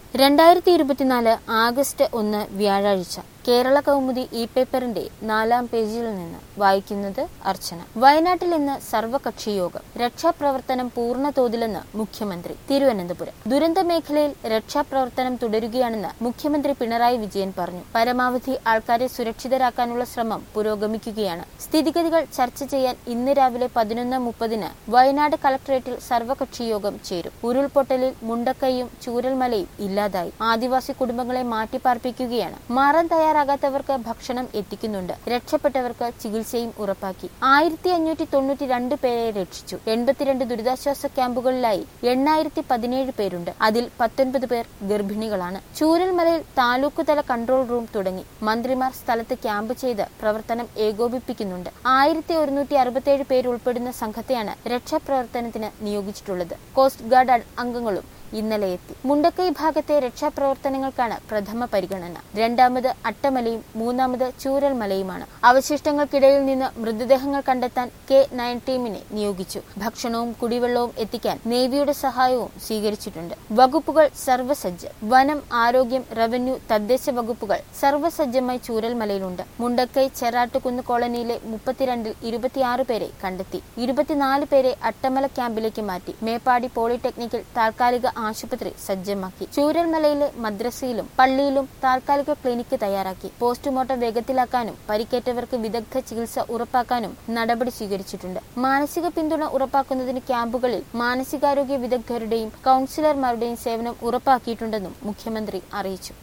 രണ്ടായിരത്തി ഇരുപത്തിനാല് ആഗസ്റ്റ് ഒന്ന് വ്യാഴാഴ്ച കേരള കൗമുദി ഇ പേപ്പറിന്റെ നാലാം പേജിൽ നിന്ന് വായിക്കുന്നത് അർച്ചന വയനാട്ടിൽ ഇന്ന് സർവകക്ഷി യോഗം രക്ഷാപ്രവർത്തനം പൂർണ്ണ തോതിലെന്ന് മുഖ്യമന്ത്രി തിരുവനന്തപുരം ദുരന്ത മേഖലയിൽ രക്ഷാപ്രവർത്തനം തുടരുകയാണെന്ന് മുഖ്യമന്ത്രി പിണറായി വിജയൻ പറഞ്ഞു പരമാവധി ആൾക്കാരെ സുരക്ഷിതരാക്കാനുള്ള ശ്രമം പുരോഗമിക്കുകയാണ് സ്ഥിതിഗതികൾ ചർച്ച ചെയ്യാൻ ഇന്ന് രാവിലെ പതിനൊന്ന് മുപ്പതിന് വയനാട് കളക്ടറേറ്റിൽ സർവകക്ഷി യോഗം ചേരും ഉരുൾപൊട്ടലിൽ മുണ്ടക്കൈയും ചൂരൽമലയും ഇല്ലാതായി ആദിവാസി കുടുംബങ്ങളെ മാറ്റിപ്പാർപ്പിക്കുകയാണ് മാറാൻ തയ്യാറാകാത്തവർക്ക് ഭക്ഷണം എത്തിക്കുന്നുണ്ട് രക്ഷപ്പെട്ടവർക്ക് ചികിത്സയും ഉറപ്പാക്കി ആയിരത്തി അഞ്ഞൂറ്റി തൊണ്ണൂറ്റി രണ്ട് പേരെ രക്ഷിച്ചു എൺപത്തിരണ്ട് ദുരിതാശ്വാസ ക്യാമ്പുകളിലായി എണ്ണായിരത്തി പതിനേഴ് പേരുണ്ട് അതിൽ പത്തൊൻപത് പേർ ഗർഭിണികളാണ് ചൂരൽമലയിൽ താലൂക്ക് തല കൺട്രോൾ റൂം തുടങ്ങി മന്ത്രിമാർ സ്ഥലത്ത് ക്യാമ്പ് ചെയ്ത് പ്രവർത്തനം ഏകോപിപ്പിക്കുന്നുണ്ട് ആയിരത്തി ഒരുന്നൂറ്റി അറുപത്തിയേഴ് പേരുൾപ്പെടുന്ന സംഘത്തെയാണ് രക്ഷാപ്രവർത്തനത്തിന് നിയോഗിച്ചിട്ടുള്ളത് കോസ്റ്റ് ഗാർഡ് അ- അംഗങ്ങളും ഇന്നലെ എത്തി മുണ്ടക്കൈ ഭാഗത്തെ രക്ഷാപ്രവർത്തനങ്ങൾക്കാണ് പ്രഥമ പരിഗണന രണ്ടാമത് അട്ടമലയും മൂന്നാമത് ചൂരൽമലയുമാണ് അവശിഷ്ടങ്ങൾക്കിടയിൽ നിന്ന് മൃതദേഹങ്ങൾ കണ്ടെത്താൻ കെ നയൻ ടീമിനെ നിയോഗിച്ചു ഭക്ഷണവും കുടിവെള്ളവും എത്തിക്കാൻ നേവിയുടെ സഹായവും സ്വീകരിച്ചിട്ടുണ്ട് വകുപ്പുകൾ സർവ്വസജ്ജം വനം ആരോഗ്യം റവന്യൂ തദ്ദേശ വകുപ്പുകൾ സർവ്വസജ്ജമായി ചൂരൽമലയിലുണ്ട് മുണ്ടക്കൈ ചെറാട്ടുകുന്ന് കോളനിയിലെ മുപ്പത്തിരണ്ടിൽ ഇരുപത്തിയാറ് പേരെ കണ്ടെത്തി ഇരുപത്തിനാല് പേരെ അട്ടമല ക്യാമ്പിലേക്ക് മാറ്റി മേപ്പാടി പോളിടെക്നിക്കിൽ താൽക്കാലിക ആശുപത്രി സജ്ജമാക്കി ചൂരൽമലയിലെ മദ്രസയിലും പള്ളിയിലും താൽക്കാലിക ക്ലിനിക്ക് തയ്യാറാക്കി പോസ്റ്റ്മോർട്ടം വേഗത്തിലാക്കാനും പരിക്കേറ്റവർക്ക് വിദഗ്ധ ചികിത്സ ഉറപ്പാക്കാനും നടപടി സ്വീകരിച്ചിട്ടുണ്ട് മാനസിക പിന്തുണ ഉറപ്പാക്കുന്നതിന് ക്യാമ്പുകളിൽ മാനസികാരോഗ്യ വിദഗ്ധരുടെയും കൌൺസിലർമാരുടെയും സേവനം ഉറപ്പാക്കിയിട്ടുണ്ടെന്നും മുഖ്യമന്ത്രി അറിയിച്ചു